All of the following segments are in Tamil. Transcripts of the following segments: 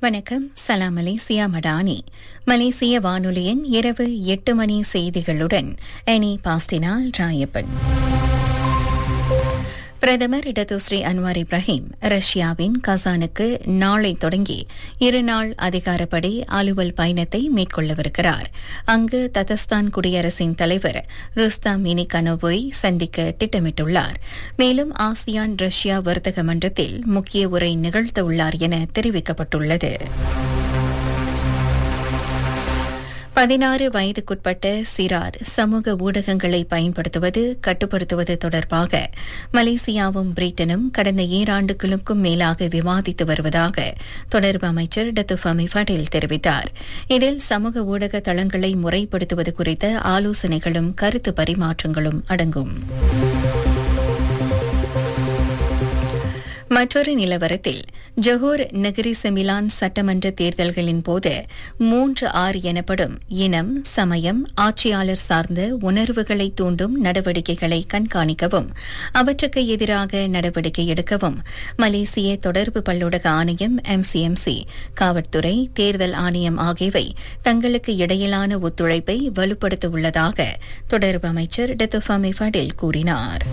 வணக்கம் சலாம் மலேசியா மடானி மலேசிய வானொலியின் இரவு எட்டு மணி செய்திகளுடன் எனி பாஸ்டினால் ராயப்பன் பிரதமர் இடதுஸ்ரீ அன்வார் இப்ராஹிம் ரஷ்யாவின் கசானுக்கு நாளை தொடங்கி இருநாள் அதிகாரப்படி அலுவல் பயணத்தை மேற்கொள்ளவிருக்கிறார் அங்கு ததஸ்தான் குடியரசின் தலைவர் ருஸ்தாம் மினிகனோவை சந்திக்க திட்டமிட்டுள்ளார் மேலும் ஆசியான் ரஷ்யா வர்த்தக மன்றத்தில் முக்கிய உரை நிகழ்த்தவுள்ளார் என தெரிவிக்கப்பட்டுள்ளது பதினாறு வயதுக்குட்பட்ட சிறார் சமூக ஊடகங்களை பயன்படுத்துவது கட்டுப்படுத்துவது தொடர்பாக மலேசியாவும் பிரிட்டனும் கடந்த ஈராண்டுகளுக்கும் மேலாக விவாதித்து வருவதாக தொடர்பு அமைச்சர் டத்து ஃபமி பட்டேல் தெரிவித்தார் இதில் சமூக ஊடக தளங்களை முறைப்படுத்துவது குறித்த ஆலோசனைகளும் கருத்து பரிமாற்றங்களும் அடங்கும் மற்றொரு நிலவரத்தில் ஜொஹூர் நகரி செமிலான் சட்டமன்ற தேர்தல்களின் போது மூன்று ஆறு எனப்படும் இனம் சமயம் ஆட்சியாளர் சார்ந்த உணர்வுகளை தூண்டும் நடவடிக்கைகளை கண்காணிக்கவும் அவற்றுக்கு எதிராக நடவடிக்கை எடுக்கவும் மலேசிய தொடர்பு பல்லூடக ஆணையம் எம்சிஎம்சி காவல்துறை தேர்தல் ஆணையம் ஆகியவை தங்களுக்கு இடையிலான ஒத்துழைப்பை வலுப்படுத்த உள்ளதாக தொடர்பு அமைச்சர் டெத்துஃபாமி ஃபடில் கூறினார்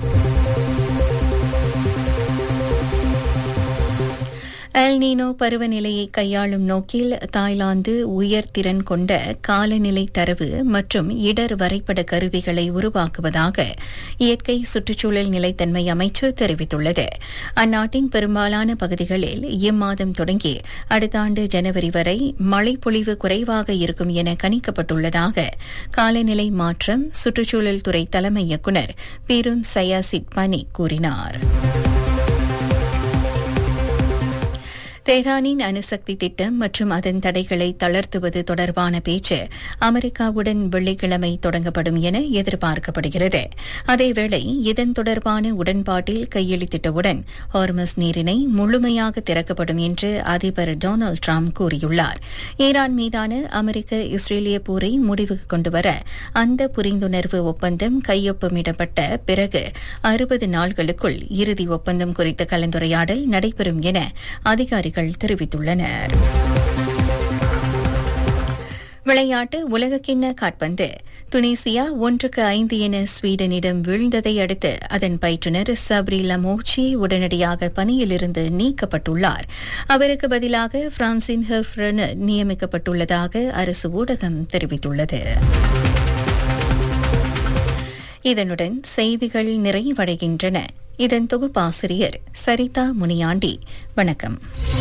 எல் நீனோ பருவநிலையை கையாளும் நோக்கில் தாய்லாந்து உயர்திறன் கொண்ட காலநிலை தரவு மற்றும் இடர் வரைபட கருவிகளை உருவாக்குவதாக இயற்கை சுற்றுச்சூழல் நிலைத்தன்மை அமைச்சு தெரிவித்துள்ளது அந்நாட்டின் பெரும்பாலான பகுதிகளில் இம்மாதம் தொடங்கி அடுத்த ஆண்டு ஜனவரி வரை மழைப்பொழிவு குறைவாக இருக்கும் என கணிக்கப்பட்டுள்ளதாக காலநிலை மாற்றம் சுற்றுச்சூழல் துறை தலைமை இயக்குநர் பீருன் சயாசிட் பனி கூறினார் தெஹ்ரானின் அணுசக்தி திட்டம் மற்றும் அதன் தடைகளை தளர்த்துவது தொடர்பான பேச்சு அமெரிக்காவுடன் வெள்ளிக்கிழமை தொடங்கப்படும் என எதிர்பார்க்கப்படுகிறது அதேவேளை இதன் தொடர்பான உடன்பாட்டில் கையெழுத்திட்டவுடன் ஹார்மஸ் நீரினை முழுமையாக திறக்கப்படும் என்று அதிபர் டொனால்டு டிரம்ப் கூறியுள்ளார் ஈரான் மீதான அமெரிக்க இஸ்ரேலிய போரை முடிவுக்கு கொண்டுவர அந்த புரிந்துணர்வு ஒப்பந்தம் கையொப்பமிடப்பட்ட பிறகு அறுபது நாள்களுக்குள் இறுதி ஒப்பந்தம் குறித்த கலந்துரையாடல் நடைபெறும் என அதிகாரிகள் அதிகாரிகள் தெரிவித்துள்ளனர் விளையாட்டு உலகக்கிண்ண காட்பந்து துனிசியா ஒன்றுக்கு ஐந்து என ஸ்வீடனிடம் வீழ்ந்ததை அடுத்து அதன் பயிற்றுநர் சப்ரி லமோச்சி உடனடியாக பணியிலிருந்து நீக்கப்பட்டுள்ளார் அவருக்கு பதிலாக பிரான்சின் ஹெஃப்ரன் நியமிக்கப்பட்டுள்ளதாக அரசு ஊடகம் தெரிவித்துள்ளது இதனுடன் செய்திகள் நிறைவடைகின்றன இதன் தொகுப்பாசிரியர் சரிதா முனியாண்டி வணக்கம்